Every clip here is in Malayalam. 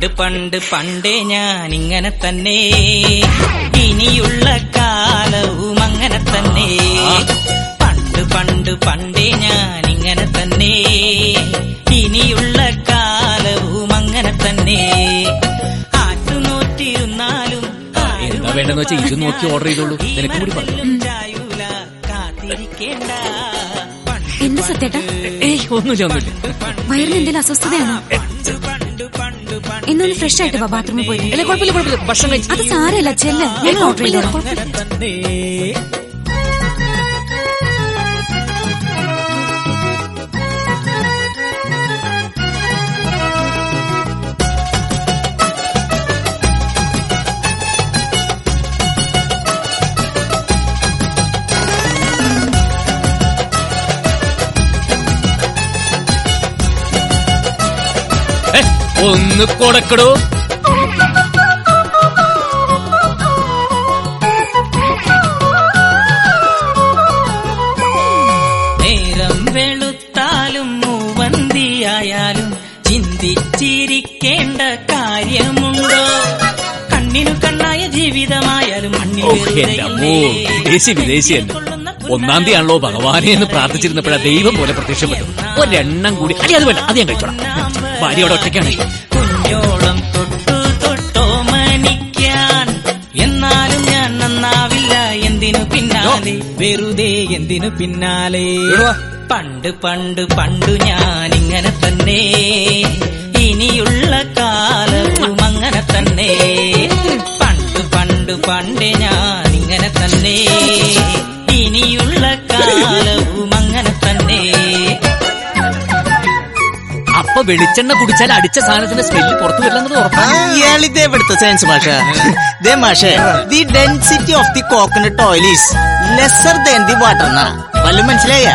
പണ്ട് പണ്ട് പണ്ടേ ഞാൻ ഇങ്ങനെ തന്നെ ഇനിയുള്ള കാലവും അങ്ങനെ തന്നെ പണ്ട് പണ്ട് പണ്ടേ ഞാൻ ഇങ്ങനെ തന്നെ ഇനിയുള്ള കാലവും അങ്ങനെ തന്നെ ആറ്റുനോറ്റിരുന്നാലും എന്താ വേണ്ടെന്ന് വെച്ചാ ഇത് നോക്കി ഓർഡർ ചെയ്തോളൂ നിനക്ക് കൂടി പറഞ്ഞു ചായൂല കാത്തിരിക്കേണ്ട എന്ത് സത്യേട്ടാ ഏയ് ഒന്നുമില്ല ഒന്നുമില്ല വയറിന് എന്തെങ്കിലും അസ്വസ്ഥതയാണോ ഇന്നൊന്ന് ഫ്രഷ് ആയിട്ട് വാ ബാത്റൂമിൽ പോയി അല്ല കുഴപ്പമില്ല കുഴപ്പമില്ല ഭക്ഷണം കഴിച്ചു അത് സാരമില്ല ചെല്ല് ഞങ്ങൾ ഓർഡർ ചെയ്തോളാം ഏ, ഒന്ന് കൊടുക്കടോ നേരം വെളുത്താലും മൂവന്തിയായാലും ചിന്തിച്ചിരിക്കേണ്ട കാര്യമുണ്ടോ കണ്ണിനു കണ്ണായ ജീവിതമായാലും മണ്ണിൽ ഓ എന്റെ അമ്മോ വിദേശി വിദേശി തന്നെ ഒന്നാം തീയതി ആണല്ലോ ഭഗവാനെ എന്ന് പ്രാർത്ഥിച്ചിരുന്നപ്പോഴാ ദൈവം പോലെ പ്രത്യക്ഷപ്പെട്ടു ഒരെണ്ണം കൂടി അടി അത് വേണ്ട അത് ഞാൻ കഴിച്ചോളാം ഭാര്യ അവിടെ ഒറ്റയ്ക്കാണ് കുഞ്ഞോളം തൊട്ടു തൊട്ടോ മനിക്കാൻ എന്നാലും ഞാൻ നന്നാവില്ല എന്തിനു പിന്നാലെ വെറുതെ എന്തിനു പിന്നാലെ പണ്ട് പണ്ട് പണ്ടു ഞാൻ ഇങ്ങനെ തന്നെ ഇനിയുള്ള കാലവും അങ്ങനെ തന്നെ പണ്ട് പണ്ട് പണ്ട് ഞാൻ ഇങ്ങനെ തന്നെ ഇനിയുള്ള കാലവും അങ്ങനെ തന്നെ അപ്പൊ വെളിച്ചെണ്ണ കുടിച്ചാൽ അടിച്ച സാധനത്തിന്റെ സ്മെല്ല് പുറത്തു വരില്ലെന്നത് ഉറപ്പാണ് ഇയാളിതേ ഇവിടുത്തെ സയൻസ് മാഷ ദേ മാഷേ the density of the coconut oil is lesser than the water എന്നാ വല്ലതും മനസ്സിലായ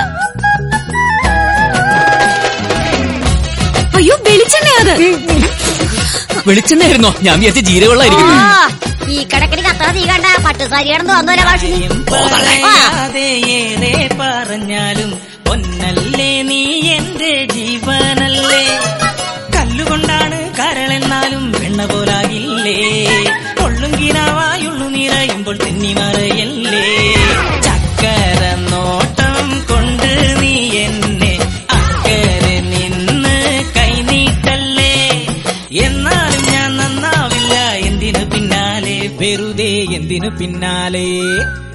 അയ്യോ വെളിച്ചെണ്ണ അത് വെളിച്ചെണ്ണ ആയിരുന്നോ ഞാൻ വിചാരിച്ച ജീരകമുള്ളായിരിക്കും ഈ കിടക്കിന് കത്ര തീ കണ്ട പട്ടുസാരി കിടന്ന് വന്നോലെ ഭാഷണി പറയാതെ ഏറെ പറഞ്ഞാലും പൊന്നല്ലേ നീ എന്റെ ജീവനല്ലേ കല്ലുകൊണ്ടാണ് കരളെന്നാലും വെണ്ണ പോലാകില്ലേ കൊള്ളുങ്കിനാവായുള്ളു നിറയുമ്പോൾ തെന്നിമറയല്ലേ ചക്കര നോട്ടം കൊണ്ട് നീ എന്നെ അക്കരെ നിന്ന് കൈനീട്ടല്ലേ എന്നാലും ഞാൻ നന്നാവില്ല എന്തിനു പിന്നാലെ വെറുതെ എന്തിനു പിന്നാലെ